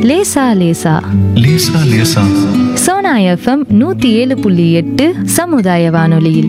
லேசா லேசா லேசா லேசா சோனா எஃப்எம் நூத்தி ஏழு புள்ளி எட்டு சமுதாய வானொலியில்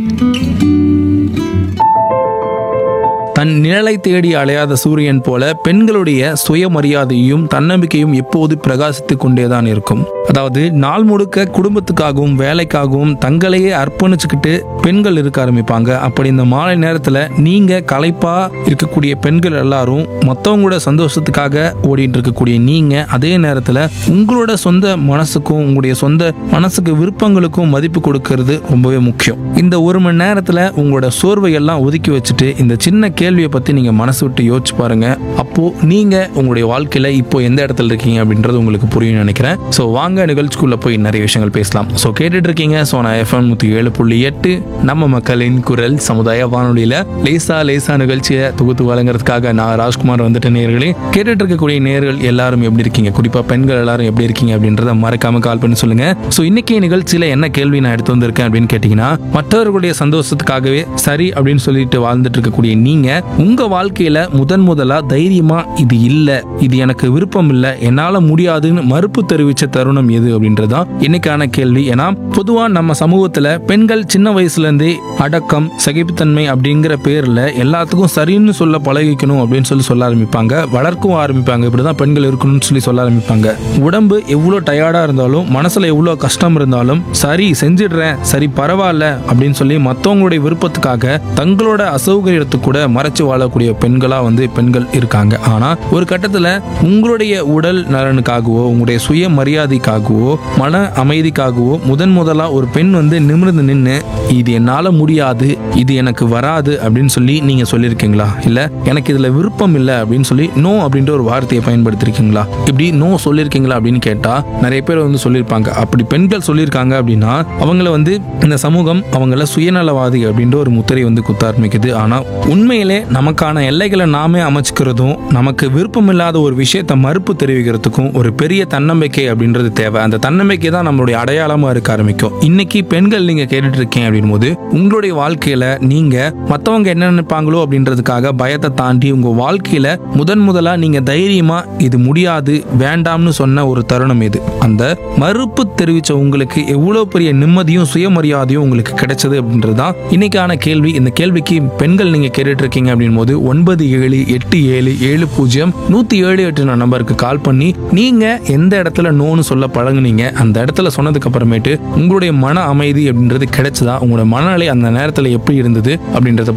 தன் நிழலை தேடி அலையாத சூரியன் போல பெண்களுடைய சுயமரியாதையும் தன்னம்பிக்கையும் எப்போது பிரகாசித்துக் கொண்டேதான் இருக்கும் அதாவது நாள் முழுக்க குடும்பத்துக்காகவும் வேலைக்காகவும் தங்களையே அர்ப்பணிச்சுக்கிட்டு பெண்கள் இருக்க ஆரம்பிப்பாங்க அப்படி இந்த மாலை நேரத்துல நீங்க களைப்பா இருக்கக்கூடிய பெண்கள் எல்லாரும் மற்றவங்களோட சந்தோஷத்துக்காக ஓடிட்டு இருக்கக்கூடிய நீங்க அதே நேரத்துல உங்களோட சொந்த மனசுக்கும் உங்களுடைய சொந்த மனசுக்கு விருப்பங்களுக்கும் மதிப்பு கொடுக்கறது ரொம்பவே முக்கியம் இந்த ஒரு மணி நேரத்துல உங்களோட சோர்வை எல்லாம் ஒதுக்கி வச்சுட்டு இந்த சின்ன கேள்வியை பத்தி நீங்க மனசு விட்டு யோசிச்சு பாருங்க அப்போ நீங்க உங்களுடைய வாழ்க்கையில இப்போ எந்த இடத்துல இருக்கீங்க அப்படின்றது உங்களுக்கு புரியும் நினைக்கிறேன் ஸோ வாங்க நிகழ்ச்சிக்குள்ள போய் நிறைய விஷயங்கள் பேசலாம் ஸோ கேட்டுட்டு இருக்கீங்க சோனா எஃப்எம் நூத்தி ஏழு புள்ளி எட்டு நம்ம மக்களின் குரல் சமுதாய வானொலியில லேசா லேசா நிகழ்ச்சியை தொகுத்து வழங்குறதுக்காக நான் ராஜ்குமார் வந்துட்டு நேர்களே கேட்டுட்டு இருக்கக்கூடிய நேர்கள் எல்லாரும் எப்படி இருக்கீங்க குறிப்பா பெண்கள் எல்லாரும் எப்படி இருக்கீங்க அப்படின்றத மறக்காம கால் பண்ணி சொல்லுங்க ஸோ இன்னைக்கு நிகழ்ச்சியில என்ன கேள்வி நான் எடுத்து வந்திருக்கேன் அப்படின்னு கேட்டீங்கன்னா மற்றவர்களுடைய சந்தோஷத்துக்காகவே சரி அப்படின்னு சொல்லிட்டு வாழ்ந்துட்டு இருக்கக்கூடிய நீங்க உங்க வாழ்க்கையில முதன் முதலா தைரியமா இது இல்ல இது எனக்கு விருப்பம் இல்ல என்னால முடியாதுன்னு மறுப்பு தெரிவிச்ச தருணம் எது அப்படின்றதுதான் இன்னைக்கான கேள்வி ஏன்னா பொதுவா நம்ம சமூகத்துல பெண்கள் சின்ன வயசுல இருந்தே அடக்கம் சகிப்புத்தன்மை அப்படிங்கிற பேர்ல எல்லாத்துக்கும் சரின்னு சொல்ல பழகிக்கணும் அப்படின்னு சொல்லி சொல்ல ஆரம்பிப்பாங்க வளர்க்கவும் ஆரம்பிப்பாங்க இப்படிதான் பெண்கள் இருக்கணும்னு சொல்லி சொல்ல ஆரம்பிப்பாங்க உடம்பு எவ்வளோ டயர்டா இருந்தாலும் மனசுல எவ்வளோ கஷ்டம் இருந்தாலும் சரி செஞ்சிடுறேன் சரி பரவாயில்ல அப்படின்னு சொல்லி மற்றவங்களுடைய விருப்பத்துக்காக தங்களோட அசௌகரியத்தை கூட மறைச்சு வாழக்கூடிய பெண்களா வந்து பெண்கள் இருக்காங்க ஆனா ஒரு கட்டத்துல உங்களுடைய உடல் நலனுக்காகவோ உங்களுடைய சுய மரியாதைக்காகவோ மன அமைதிக்காகவோ முதன் முதலா ஒரு பெண் வந்து நிமிர்ந்து நின்று இது என்னால முடியாது இது எனக்கு வராது அப்படின்னு சொல்லி நீங்க சொல்லியிருக்கீங்களா இல்ல எனக்கு இதுல விருப்பம் இல்லை அப்படின்னு சொல்லி நோ அப்படின்ற ஒரு வார்த்தையை பயன்படுத்திருக்கீங்களா இப்படி நோ சொல்லியிருக்கீங்களா அப்படின்னு கேட்டா நிறைய பேர் வந்து சொல்லியிருப்பாங்க அப்படி பெண்கள் சொல்லியிருக்காங்க அப்படின்னா அவங்கள வந்து இந்த சமூகம் அவங்கள சுயநலவாதி அப்படின்ற ஒரு முத்திரை வந்து குத்த ஆரம்பிக்குது ஆனா உண்மையிலே நமக்கான எல்லைகளை நாமே அமைச்சுக்கிறதும் நமக்கு விருப்பம் இல்லாத ஒரு விஷயத்தை மறுப்பு தெரிவிக்கிறதுக்கும் ஒரு பெரிய தன்னம்பிக்கை அப்படின்றது தேவை அந்த தன்னம்பிக்கை தான் நம்மளுடைய அடையாளமா இருக்க ஆரம்பிக்கும் இன்னைக்கு பெண்கள் நீங்க கேட்டுட்டு இருக்கீங்க அப்படின் போது உங்களுடைய வாழ்க்கையில நீங்க மத்தவங்க என்ன நினைப்பாங்களோ அப்படின்றதுக்காக பயத்தை தாண்டி உங்க வாழ்க்கையில முதன் முதலா நீங்க தைரியமா இது முடியாது வேண்டாம்னு சொன்ன ஒரு தருணம் இது அந்த மறுப்பு தெரிவிச்ச உங்களுக்கு எவ்வளவு பெரிய நிம்மதியும் சுயமரியாதையும் உங்களுக்கு கிடைச்சது அப்படின்றது தான் இன்னைக்கான கேள்வி இந்த கேள்விக்கு பெண்கள் நீங்க கேட்டுட்டு இருக்கீங்க அப்படின் போது ஒன்பது ஏழு எட்டு ஏழு ஏழு பூஜ்ஜியம் நூத்தி ஏழு எட்டு நம்பருக்கு கால் பண்ணி நீங்க எந்த இடத்துல நோன்னு சொல்ல பழகுனீங்க அந்த இடத்துல சொன்னதுக்கு அப்புறமேட்டு உங்களுடைய மன அமைதி அப்படின்றது கிடைச்சதா உங்களோட மனநிலை அந்த நேரத்துல எப்படி இருந்தது அப்படின்றத